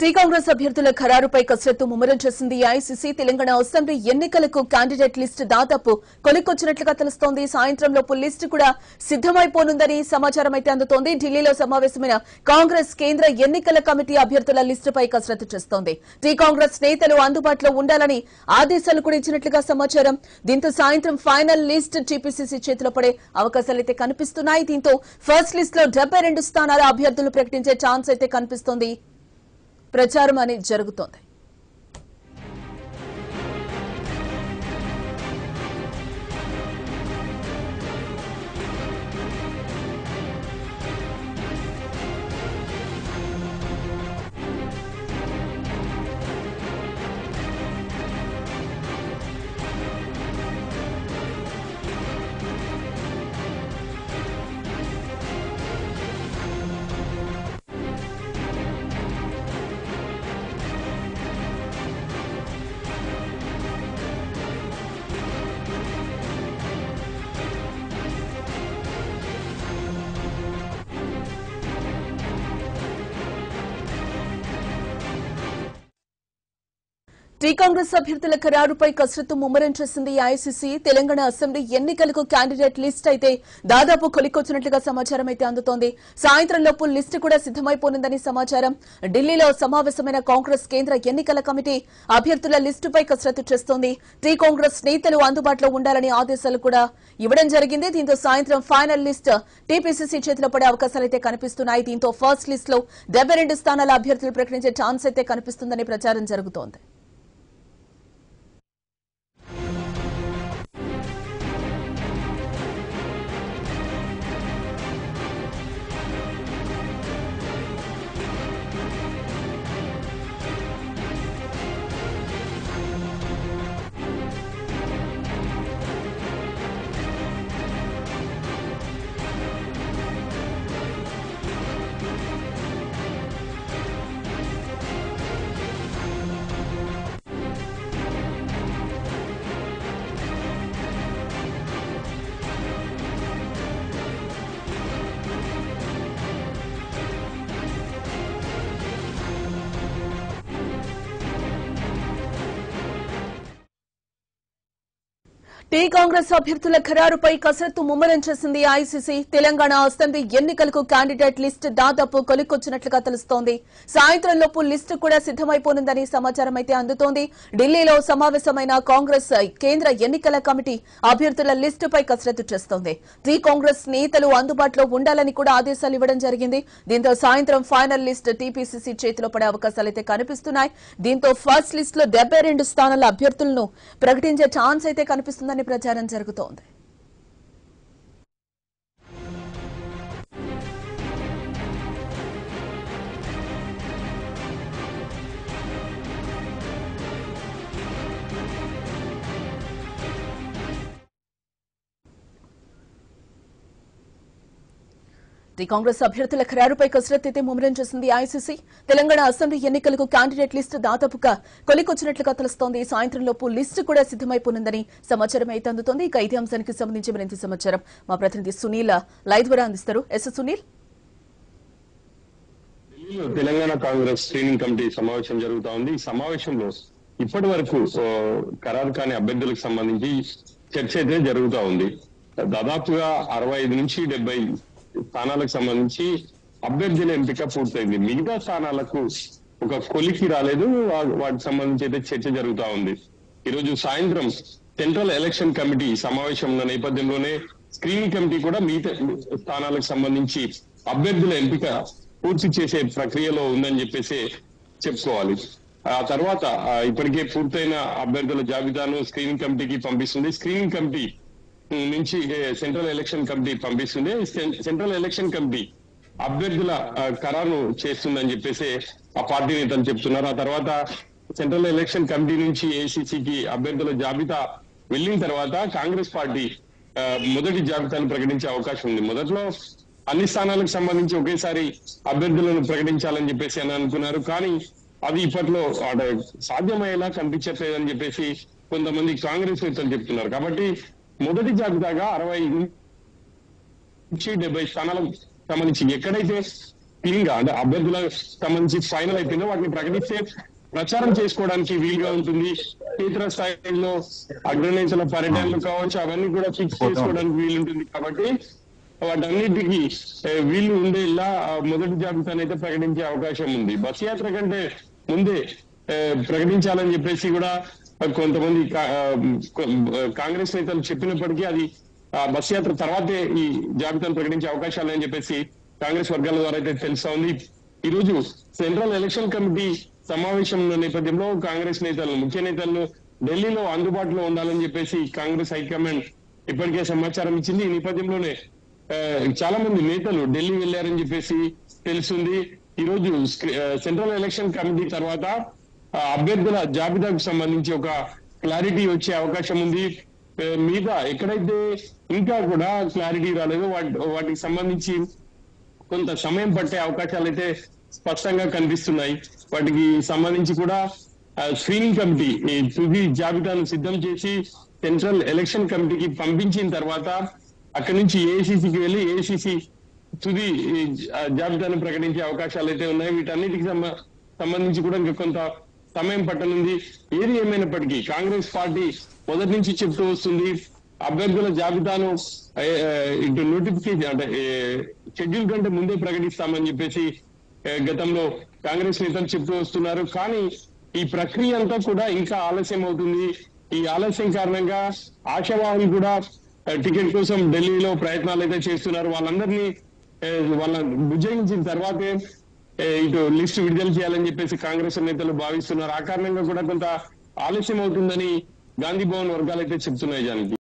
tea Congress అభ్యర్థుల ఖరారుపై కసరత్తు ముమ్మరం చేసింది ఐసీసీ తెలంగాణ అసెంబ్లీ ఎన్నికలకు క్యాండిడేట్ లిస్టు దాదాపు కొలిక్కొచ్చినట్లుగా తెలుస్తోంది సాయంత్రంలోపు లిస్టు కూడా సిద్దమైపోనుందని సమాచారం అయితే అందుతోంది ఢిల్లీలో సమావేశమైన కాంగ్రెస్ కేంద్ర ఎన్నికల కమిటీ అభ్యర్థుల లిస్టుపై కసరత్తు చేస్తోంది టీ కాంగ్రెస్ నేతలు అందుబాటులో ఉండాలని ఆదేశాలు కూడా ఇచ్చినట్లుగా సమాచారం దీంతో సాయంత్రం ఫైనల్ లిస్ట్ టీపీసీసీ చేతిలో పడే అవకాశాలైతే కనిపిస్తున్నాయి దీంతో ఫస్ట్ లిస్ట్ లో డెబ్బై రెండు స్థానాల అభ్యర్థులు ప్రకటించే ఛాన్స్ అయితే కనిపిస్తోంది ప్రచారం అనేది జరుగుతోంది టీ కాంగ్రెస్ అభ్యర్థుల ఖరారుపై కసరత్తు ముమ్మరం చేసింది ఐసీసీ తెలంగాణ అసెంబ్లీ ఎన్నికలకు క్యాండిడేట్ లిస్ట్ అయితే దాదాపు కొలికొచ్చినట్లుగా సమాచారం అయితే అందుతోంది సాయంత్రంలోపు లిస్టు కూడా సిద్దమైపోనుందని సమాచారం ఢిల్లీలో సమావేశమైన కాంగ్రెస్ కేంద్ర ఎన్నికల కమిటీ అభ్యర్థుల లిస్టుపై కసరత్తు చేస్తోంది టీ కాంగ్రెస్ నేతలు అందుబాటులో ఉండాలని ఆదేశాలు కూడా ఇవ్వడం జరిగింది దీంతో సాయంత్రం ఫైనల్ లిస్ట్ టీపీసీసీ చేతిలో పడే అవకాశాలైతే కనిపిస్తున్నాయి దీంతో ఫస్ట్ లిస్ట్ లో డెబ్బై రెండు స్థానాల అభ్యర్థులు ప్రకటించే ఛాన్స్ అయితే కనిపిస్తుందని ప్రచారం జరుగుతోంది టీ కాంగ్రెస్ అభ్యర్థుల ఖరారుపై కసరత్తు ముమ్మరం చేసింది ఐసీసీ తెలంగాణ అసెంబ్లీ ఎన్నికలకు క్యాండిడేట్ లిస్టు దాదాపు కొలిక్కొచ్చినట్లుగా తెలుస్తోంది సాయంత్రంలోపు లిస్టు కూడా సిద్దమైపోనుందని సమాచారం అయితే అందుతోంది ఢిల్లీలో సమావేశమైన కాంగ్రెస్ కేంద్ర ఎన్నికల కమిటీ అభ్యర్థుల లిస్టుపై కసరత్తు చేస్తోంది టీ కాంగ్రెస్ నేతలు అందుబాటులో ఉండాలని కూడా ఆదేశాలు ఇవ్వడం జరిగింది దీంతో సాయంత్రం ఫైనల్ లిస్ట్ టీపీసీసీ చేతిలో పడే అవకాశాలైతే కనిపిస్తున్నాయి దీంతో ఫస్ట్ లిస్ట్ లో డెబ్బై రెండు స్థానాల అభ్యర్థులను ప్రకటించే ఛాన్స్ అయితే కనిపిస్తుందని ప్రచారం జరుగుతోంది టీ కాంగ్రెస్ అభ్యర్థుల ఖరారుపై కసరత్తు అయితే ముమ్మరం చేసింది ఐసీసీ తెలంగాణ అసెంబ్లీ ఎన్నికలకు క్యాండిడేట్ లిస్టు దాదాపుగా కొలికొచ్చినట్లుగా తెలుస్తోంది సాయంత్రంలోపు లిస్టు కూడా సిద్దమైపోనుందని సమాచారం అయితే అందుతోంది ఇక ఇదే అంశానికి సంబంధించి మరింత సమాచారం మా ప్రతినిధి సునీల్ లైవ్ ద్వారా అందిస్తారు ఎస్ సునీల్ ఢిల్లీలో తెలంగాణ కాంగ్రెస్ స్క్రీనింగ్ కమిటీ సమావేశం జరుగుతా ఉంది ఈ సమావేశంలో ఇప్పటి వరకు ఆ, ఖరారు కాని అభ్యర్థులకు సంబంధించి చర్చ అయితే జరుగుతా ఉంది దాదాపుగా అరవై ఐదు నుంచి డెబ్బై స్థానాలకు సంబంధించి అభ్యర్థుల ఎంపిక పూర్తయింది మిగతా స్థానాలకు ఒక కొలికి రాలేదు వా- వాటికి సంబంధించి అయితే చర్చ జరుగుతా ఉంది ఈరోజు సాయంత్రం సెంట్రల్ ఎలక్షన్ కమిటీ సమావేశం ఉన్న నేపథ్యంలోనే స్క్రీనింగ్ కమిటీ కూడా మిగతా స్థానాలకు సంబంధించి అభ్యర్థుల ఎంపిక పూర్తి చేసే ప్రక్రియలో ఉందని చెప్పేసి చెప్పుకోవాలి ఆ తర్వాత ఆ, ఇప్పటికే పూర్తయిన అభ్యర్థుల జాబితాను స్క్రీనింగ్ కమిటీకి పంపిస్తుంది స్క్రీనింగ్ కమిటీ నుంచి ఏ, సెంట్రల్ ఎలక్షన్ కమిటీ పంపిస్తుంది సెం- సెంట్రల్ ఎలక్షన్ కమిటీ అభ్యర్థుల ఆ, ఖరారు చేస్తుందని చెప్పేసి ఆ పార్టీ నేతలు చెప్తున్నారు ఆ తర్వాత సెంట్రల్ ఎలక్షన్ కమిటీ నుంచి ఏసీసీకి అభ్యర్థుల జాబితా వెళ్ళిన తర్వాత కాంగ్రెస్ పార్టీ ఆ, మొదటి జాబితాను ప్రకటించే అవకాశం ఉంది మొదట్లో అన్ని స్థానాలకు సంబంధించి ఒకేసారి అభ్యర్థులను ప్రకటించాలని చెప్పేసి అని అనుకున్నారు కానీ అది ఇప్పట్లో అంటే సాధ్యమయ్యేలా కనిపించట్లేదని చెప్పేసి కొంతమంది కాంగ్రెస్ నేతలు చెప్తున్నారు కాబట్టి మొదటి జాబితాగా అరవై నుంచి డెబ్బై స్థానాలకు సంబంధించి ఎక్కడైతే క్లీన్ గా అంటే అభ్యర్థులకు సంబంధించి ఫైనల్ అయిపోయిందో వాటిని ప్రకటిస్తే ప్రచారం చేసుకోవడానికి వీలుగా ఉంటుంది క్షేత్ర స్థాయిలో అగ్రనేతల పర్యటనలు కావచ్చు అవన్నీ కూడా ఫిక్స్ చేసుకోవడానికి వీలు ఉంటుంది కాబట్టి వాటన్నిటికీ ఏ, వీళ్ళు ఉండేలా ఆ, మొదటి జాబితాను అయితే ప్రకటించే అవకాశం ఉంది బస్ యాత్ర కంటే ముందే ఏ, ప్రకటించాలని చెప్పేసి కూడా కొంతమంది కా- ఆ, కొ- కాంగ్రెస్ నేతలు చెప్పినప్పటికీ అది ఆ, బస్ యాత్ర తర్వాతే ఈ జాబితాను ప్రకటించే అవకాశాలు అని చెప్పేసి కాంగ్రెస్ వర్గాల ద్వారా అయితే తెలుస్తా ఉంది ఈ రోజు సెంట్రల్ ఎలక్షన్ కమిటీ సమావేశం నేపథ్యంలో కాంగ్రెస్ నేతలు ముఖ్య నేతలను ఢిల్లీలో అందుబాటులో ఉండాలని చెప్పేసి కాంగ్రెస్ హైకమాండ్ ఇప్పటికే సమాచారం ఇచ్చింది ఈ నేపథ్యంలోనే ఆ, చాలా మంది నేతలు ఢిల్లీ వెళ్లారని చెప్పేసి తెలుస్తుంది ఈ రోజు స్క్రి- ఆ, సెంట్రల్ ఎలక్షన్ కమిటీ తర్వాత ఆ, అభ్యర్థుల జాబితాకు సంబంధించి ఒక క్లారిటీ వచ్చే అవకాశం ఉంది ఆ, మిగతా ఎక్కడైతే ఇంకా కూడా క్లారిటీ రాలేదో వాటి వాటికి సంబంధించి కొంత సమయం పట్టే అవకాశాలు అయితే స్పష్టంగా కనిపిస్తున్నాయి వాటికి సంబంధించి కూడా ఆ, స్క్రీనింగ్ కమిటీ ఈ తుది జాబితాను సిద్ధం చేసి సెంట్రల్ ఎలక్షన్ కమిటీకి పంపించిన తర్వాత అక్కడి నుంచి ఏఐసిసికి వెళ్ళి ఏఐసిసి తుది ఈ జా- జాబితాను ప్రకటించే అవకాశాలు అయితే ఉన్నాయి వీటన్నిటికి సంబ- సంబంధించి కూడా ఇంకా కొంత సమయం పట్టనుంది ఏది ఏమైనప్పటికీ కాంగ్రెస్ పార్టీ మొదటి నుంచి చెప్తూ వస్తుంది అభ్యర్థుల జాబితాను ఏ, ఏ, ఇటు నోటిఫికేషన్ అంటే షెడ్యూల్ కంటే ముందే ప్రకటిస్తామని చెప్పేసి ఏ, గతంలో కాంగ్రెస్ నేతలు చెప్తూ వస్తున్నారు కానీ ఈ ప్రక్రియ అంతా కూడా ఇంకా ఆలస్యం అవుతుంది ఈ ఆలస్యం కారణంగా ఆశావాహులు కూడా ఆ, టికెట్ కోసం ఢిల్లీలో ప్రయత్నాలు అయితే చేస్తున్నారు వాళ్ళందరినీ ఏ, వాళ్ళ బుజ్జగించిన తర్వాతే ఏ, ఇటు లిస్ట్ విడుదల చేయాలని చెప్పేసి కాంగ్రెస్ నేతలు భావిస్తున్నారు ఆ కారణంగా కూడా కొంత ఆలస్యం అవుతుందని గాంధీ భవన్ వర్గాలు అయితే చెప్తున్నాయి జానికి